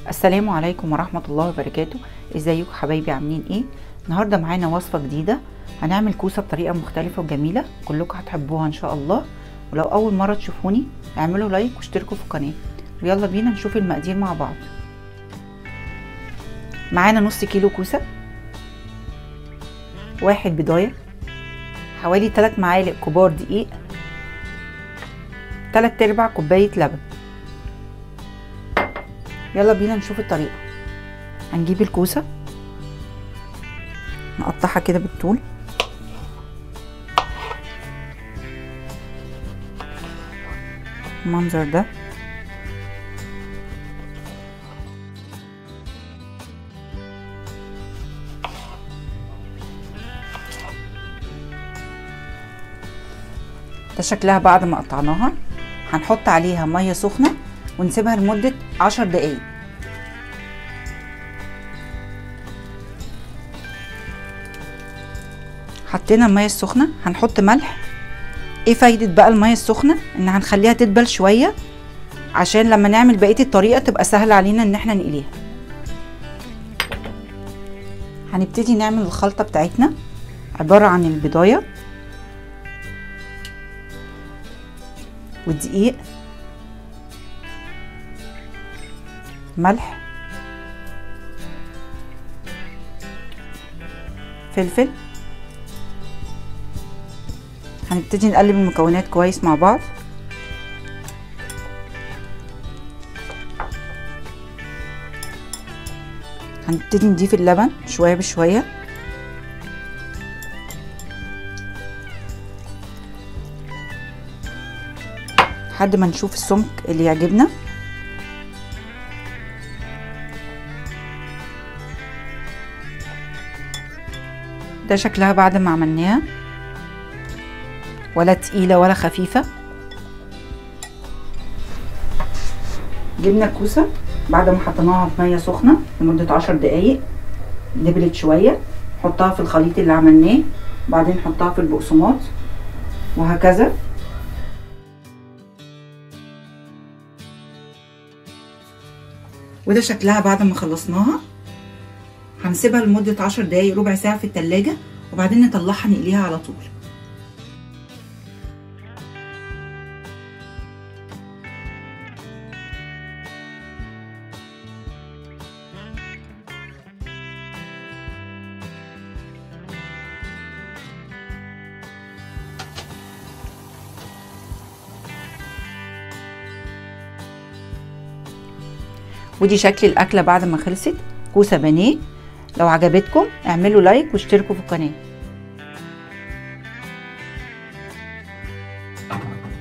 السلام عليكم ورحمة الله وبركاته ازيكم حبايبي عاملين ايه النهاردة معانا وصفة جديدة هنعمل كوسة بطريقة مختلفة وجميلة كلكم هتحبوها ان شاء الله ولو اول مرة تشوفوني اعملوا لايك واشتركوا في القناة ويلا بينا نشوف المقادير مع بعض معانا نص كيلو كوسة واحد بضاية حوالي 3 معالق كبار دقيق 3 ارباع كوباية لبن يلا بينا نشوف الطريقة هنجيب الكوسة نقطعها كده بالطول المنظر ده ده شكلها بعد ما قطعناها هنحط عليها ميه سخنه ونسيبها لمده عشر دقايق حطينا الميه السخنه هنحط ملح ايه فايده بقى الميه السخنه ان هنخليها تدبل شويه عشان لما نعمل بقيه الطريقه تبقى سهل علينا ان احنا نقليها هنبتدي نعمل الخلطه بتاعتنا عباره عن البضايه والدقيق ملح فلفل هنبتدي نقلب المكونات كويس مع بعض هنبتدي نضيف اللبن شويه بشويه لحد ما نشوف السمك اللي يعجبنا ده شكلها بعد ما عملناها ولا تقيلة ولا خفيفة جبنا الكوسة بعد ما حطيناها في مية سخنة لمدة عشر دقايق دبلت شوية نحطها في الخليط اللي عملناه بعدين نحطها في البقسماط وهكذا وده شكلها بعد ما خلصناها هنسيبها لمدة عشر دقايق ربع ساعة في التلاجة وبعدين نطلعها نقليها على طول ودي شكل الاكله بعد ما خلصت كوسه بانيه لو عجبتكم اعملوا لايك واشتركوا في القناه